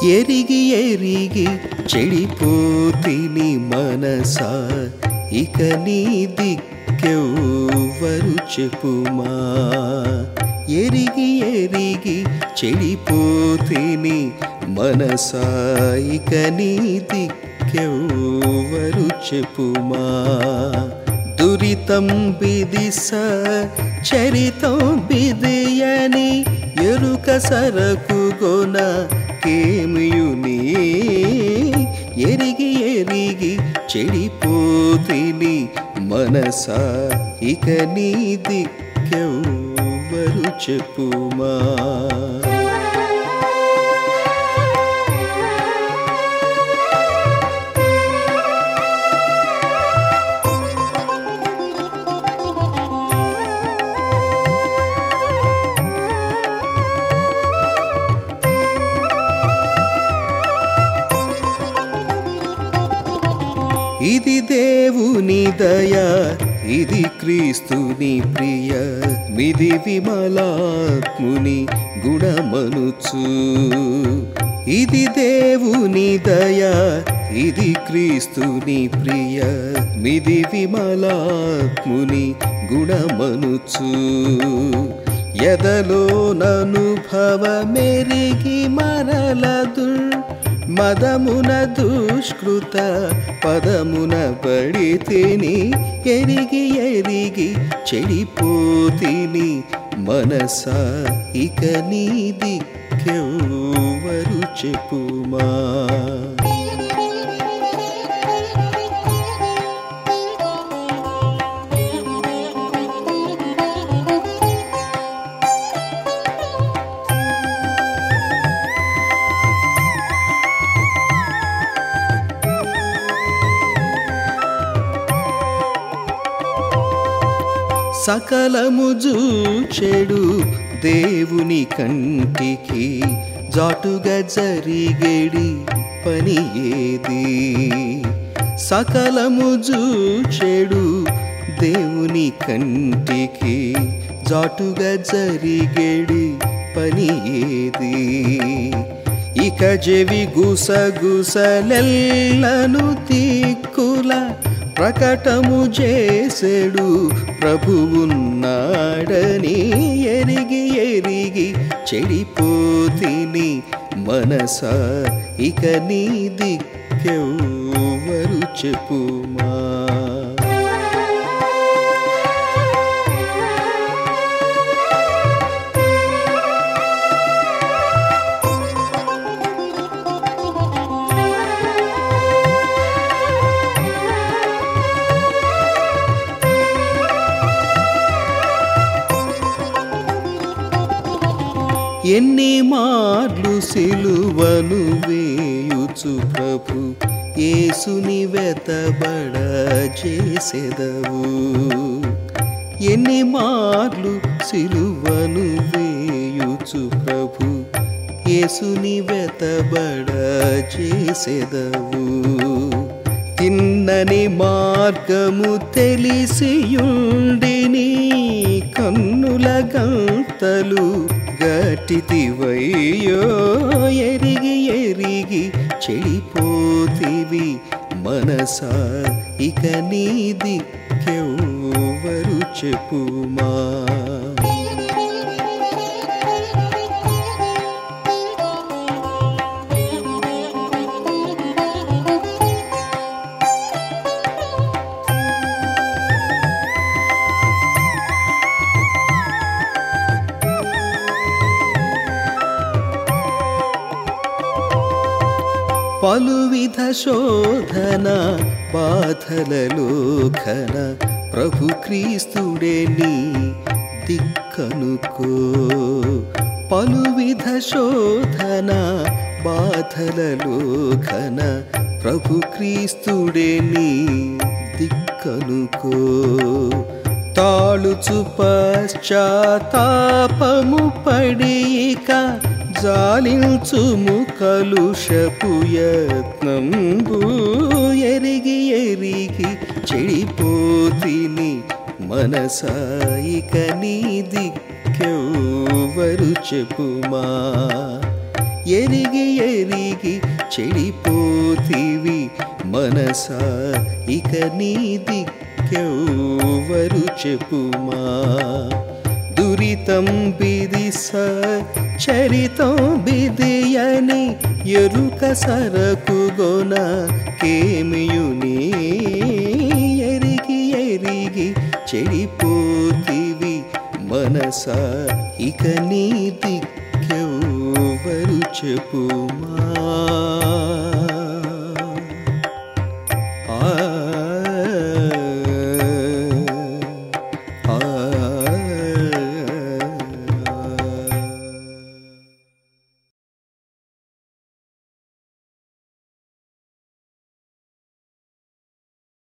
ఎరిగి ఎరిగి చెడిపోతిని మనసా ఇక నీ దిక్కెవ్వరు చెప్పుమా ఎరిగి ఎరిగి చెడిపోతిని మనసా ఇక నీ దిక్కెవ్వరు చెప్పుమా దురితం బిదిస చరితం బిదియని ఎరుక సరకు గొన కేమియుని ఎరిగి ఎరిగి చెడిపోతిని మనసా ఇక నీ దిక్కెవ్వరు చెప్పుమా ఇది దేవుని దయ ఇది క్రీస్తుని ప్రియ మిది విమలాత్ముని గుణమనుచు ఇది దేవుని దయ ఇది క్రీస్తుని ప్రియ మిది విమలాత్ముని గుణమనుచు ఎదలో ననుభవ మెరిగి మరలదు మదమున దుష్కృత పదమున పడితేని ఎరిగి ఎరిగి చెడిపోతిని మనసా ఇక నీ దిక్కెవ్వరు చెప్పుమా సకలము చూచెడు దేవుని కంటికి జాటుగా జరిగేడి పని ఏది సకలము చూచెడు దేవుని కంటికి జాటుగా జరిగేడి పని ఏది ఇక చెవి గుసగుసలెల్లను తీక్కుల ప్రకటము చేసెడు ప్రభువున్నాడని ఎరిగి ఎరిగి చెడిపోతిని మనసా ఇక నీ దిక్కెవ్వరు చెప్పుమా ఎన్ని మార్లు సిలువను వేయుచు ప్రభు యేసుని వెతబడ చేసెదవు ఎన్ని మార్లు సిలువను వేయుచు ప్రభు యేసుని వెతబడ చేసెదవు తిన్నని మార్గము తెలిసియుండిని కన్నుల గంతలు గట్టితివయ్యో ఎరిగి ఎరిగి చెడిపోతివి మనసా ఇక నీ దిక్కెవ్వరు చెప్పుమా పలువిధ శోధన బాధలలో ఘన ప్రభు క్రీస్తుడే నీ దిక్కనుకో పలువిధ శోధన బాధలలో ఘన ప్రభు క్రీస్తుడే నీ దిక్కనుకో తాళుచు పశ్చాత్తాపము పడిక జాలించుము కలుషపు యత్నంబు ఎరిగి ఎరిగి చెడిపోతిని మనసాయిక నీ దిక్కెవ్వరు చెప్పుమా ఎరిగి ఎరిగి చెడిపోతివి మనసా ఇక నీ దిక్కెవ్వరు చెప్పుమా దురితం బిది స చరితం బిదియని ఎరుక సరకు గొన కేమియుని ఎరిగి ఎరిగి చెడిపోతివి మనసా ఇక నీ దిక్కెవ్వరు చెప్పుమా